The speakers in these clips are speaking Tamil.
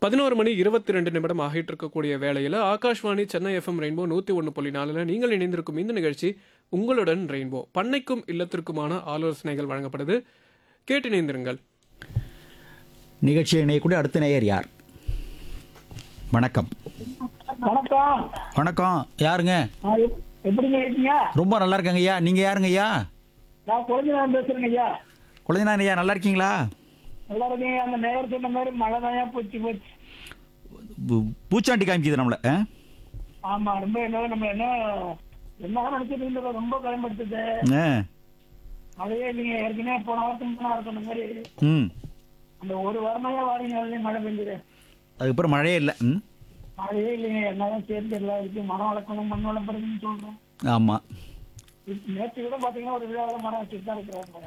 பதினோரு மணி இருபத்தி ரெண்டு நிமிடம் ஆகிட்டு இருக்கக்கூடிய வேளையில் ஆகாஷ்வாணி சென்னை எஃப்எம் ரெயின்போ நூற்றி ஒன்று புள்ளி நாலில் நீங்கள் இணைந்திருக்கும் இந்த நிகழ்ச்சி உங்களுடன் ரெயின்போ பண்ணைக்கும் இல்லத்திற்குமான ஆலோசனைகள் வழங்கப்படுது கேட்டு இணைந்திருங்கள் நிகழ்ச்சியை இணையக்கூடிய அடுத்த நேயர் யார் வணக்கம் வணக்கம் வணக்கம் யாருங்க நான் எப்- எப்படிங்க இருக்கீங்க ரொம்ப நல்லா இருக்காங்க ஐயா நீங்கள் யாருங்க ஐயா நான் குழந்தைதான் பேசுறேங்க ஐயா குழந்தைநாதன் ஐயா நல்லா இருக்கீங்களா நல்லா இருக்கீங்க அந்த நேரம் சொன்ன மாதிரி மழை தான் போச்சு போச்சு பூ- பூச்சாண்டி காமிக்குது நம்மள ஆ? ஆமா ரொம்ப என்ன நம்ம என்ன என்ன நினைச்சிட்டு இருந்தது ரொம்ப பயன்படுத்துது ஆ மழையே இல்லைங்க ஏற்கனவே போன வாரத்துக்கு முன்னாடி சொன்ன மாதிரி ம் அந்த ஒரு வாரமாவே வாரிங்க அதுலயும் மழை பெஞ்சுது அதுக்கப்புறம் மழையே இல்லை ம் மழையே இல்லைங்க என்னதான் சேர்ந்து எல்லாம் இருக்கு மரம் வளர்க்கணும் மண் வளர்க்கணும்னு சொல்றோம் ஆமாம் இப்ப நேற்று கூட பாத்தீங்கன்னா ஒரு விழாவில் மரம் வச்சுட்டு தான் இருக்கிறாங்க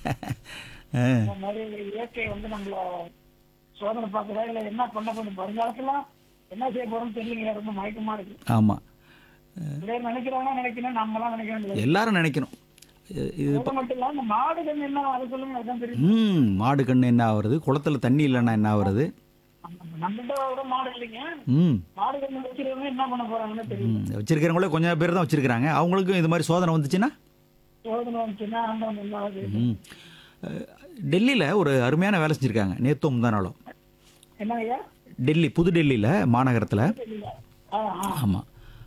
ஆ இந்த மாதிரி இயற்கை வந்து நம்மள சோதனை பார்க்குறா இல்ல என்ன பண்ண போறோம் வருங்காலத்துல என்ன செய்ய போறோம்னு தெரியலங்க ரொம்ப மயக்கமா இருக்கு ஆமாம் இதே நினைக்கிறவங்க நினைக்கணும் நம்மளாம் நினைக்க வேண்டியது எல்லாரும் நினைக்கணும் இது- இது அது மட்டும் இல்ல இந்த மாடு கண்ணு என்ன அதை சொல்லுங்க அதான் தெரியும் ம் மாடு கண்ணு என்ன ஆகுறது குளத்துல தண்ணி இல்லைன்னா என்ன ஆகுறது நம்மகிட்ட விட மாடு இல்லைங்க ம் மாடு கண்ணு வச்சிருக்கவங்க என்ன பண்ண போறாங்கன்னு தெரியும் ம் வச்சிருக்கிறவங்களே கொஞ்சம் பேர் தான் வச்சிருக்கிறாங்க அவங்களுக்கும் இது மாதிரி சோதனை வந்துச்சுன்னா சோதனை வந்துச்சுன்னா ஆண்டவன் என்ன ஆகுது ம் டெல்லியில் ஒரு அருமையான வேலை செஞ்சுருக்காங்க நேற்றும் முந்தா நாளும் என்ன ஐயா டெல்லி புது டெல்லியில் மாநகரத்தில் தெரியல ஆ ஆ ஆமாம்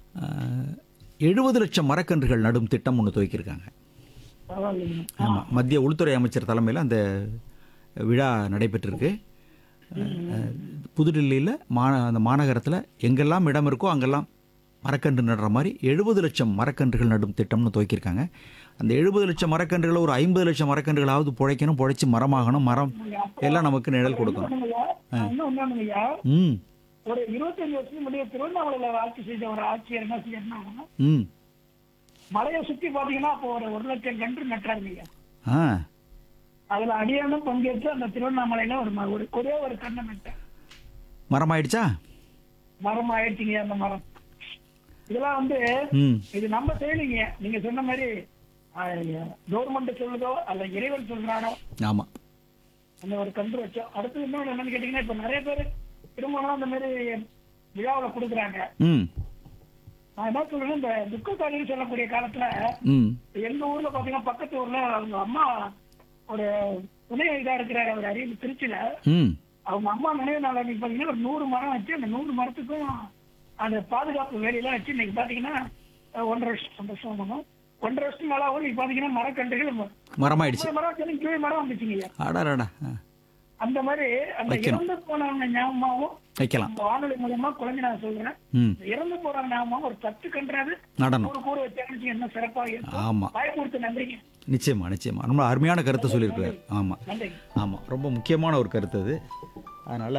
எழுபது லட்சம் மரக்கன்றுகள் நடும் திட்டம் ஒன்று துவக்கியிருக்காங்க பரவாயில்லைங்க ஆமாம் மத்திய உள்துறை அமைச்சர் தலைமையில் அந்த விழா நடைபெற்றிருக்கு அஹ், புதுடில்லியில் மா அந்த மாநகரத்தில் எங்கெல்லாம் இடம் இருக்கோ அங்கெல்லாம் மரக்கன்று நடுற மாதிரி எழுபது லட்சம் மரக்கன்றுகள் நடும் திட்டம்னு துவக்கியிருக்காங்க அந்த எழுபது லட்சம் மரக்கன்றுகளை ஒரு ஐம்பது லட்சம் மரக்கன்றுகளாவது புழைக்கணும் புழைச்சி மரமாகணும் மரம் எல்லாம் நமக்கு நிழல் கொடுக்கணும் ஒண்ணுங்கய்யா, இன்னும் ஒண்ணுங்கய்யா ம் ஒரு இருபத்தஞ்சு வருஷத்துக்கு முன்னாடி திருவண்ணாமலையில ஆட்சி செய்த ஒரு ஆட்சியர் என்ன செய்யணும்னா ம் மலையை சுத்தி பாத்தீங்கன்னா அப்போ ஒரு ஒரு லட்சம் கன்று நட்டுறாருங்க ஆ அதுல அடியானும் பங்கேற்று அந்த திருவண்ணாமலையில ஒரு ம- ஒரு ஒரே ஒரு கண்ணை நட்டேன் மரம் ஆயிடுச்சா மரம் ஆயிடுச்சுங்க அந்த மரம் இதெல்லாம் வந்து ம் இது நம்ம செய்யலைங்க நீங்க சொன்ன மாதிரி கவர்மெண்ட் சொல்லுதோ அல்ல இறைவன் சொல்றாரோ ஆமாம் அந்த ஒரு கன்று வச்சோம் அடுத்து இன்னொன்னு என்னன்னு கேட்டீங்கன்னா இப்ப நிறைய பேர் திருமணம் அந்த மாதிரி விழாவில் கொடுக்குறாங்க ம் நான் என்ன சொல்றேன் இந்த துக்கக்காரின்னு சொல்லக்கூடிய காலத்துல ம் எங்க ஊர்ல பாத்தீங்கன்னா பக்கத்து ஊர்ல அவங்க அம்மா ஒரு துணை இதா இருக்கிறாரு அவர் அரியல் திருச்சியில ம் அவங்க அம்மா நினைவு நாள் அன்னைக்கு பாத்தீங்கன்னா ஒரு நூறு மரம் வச்சு அந்த நூறு மரத்துக்கும் அந்த பாதுகாப்பு வேலையெல்லாம் வச்சு இன்னைக்கு பாத்தீங்கன்னா அஹ், ஒன்றரை வருஷம் ஒன்றரை வருஷம் ஆகணும். ஒன்றரை வருஷம் மேல ஆகும் இன்னைக்கு பாத்தீங்கன்னா மரக்கன்றுகள் ம- மரமாயிடுச்சு ஐம்பது மரம் வச்சாலும் கீழ் மரம் வந்துச்சுங்க அடாடாடா ஆ அந்த மாதிரி அந்த வைக்கணும். இறந்து போனவங்க ஞாபகமாவும் வைக்கலாம் இந்த வானொலி மூலமா குழந்தை நான் சொல்றேன் ம் இந்த இறந்து போறவங்க ஞாபகமா ஒரு பத்து கன்றாது நடனம் ஒரு கூறு வச்சாங்கன்னு என்ன சிறப்பாக இருக்கும் ஆமாம் வாய்ப்பு கொடுத்து நன்றிங்க நிச்சயமா நிச்சயமா ரொம்ப அருமையான கருத்தை சொல்லியிருக்கிறார் ஆமாம் நன்றிங்க ஆமாம் ரொம்ப முக்கியமான ஒரு கருத்து அது அதனால்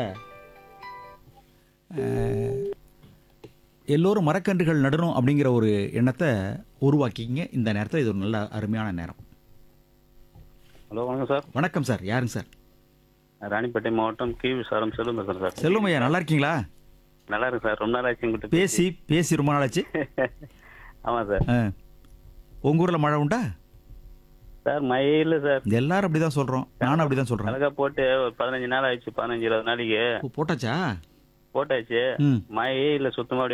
எல்லோரும் மரக்கன்றுகள் நடணும் அப்படிங்கிற ஒரு எண்ணத்தை உருவாக்கிங்க இந்த நேரத்தில் இது ஒரு நல்ல அருமையான நேரம் ஹலோ வணக்கம் சார் வணக்கம் சார் யாருங்க சார் நான் ராணிப்பேட்டை மாவட்டம் கி விசாரம் செல்வம் பேசுகிறேன் சார் செல்வம் ஐயா நல்லா இருக்கீங்களா நல்லா இருக்கு சார் ரொம்ப நாள் ஆச்சு உங்கள்கிட்ட பேசி பேசி ரொம்ப நாளாச்சு ஆமாம் சார் ஆ உங்கள் ஊரில் மழை உண்டா சார் மயில் சார் எல்லாரும் அப்படி தான் சொல்கிறோம் நானும் அப்படி தான் சொல்கிறேன் அழகா போட்டு ஒரு பதினஞ்சு நாள் ஆயிடுச்சு பதினஞ்சு இருபது நாளைக்கு போட்டாச்சா போட்டாச்சு ம் மழையே இல்லை சுத்தமாக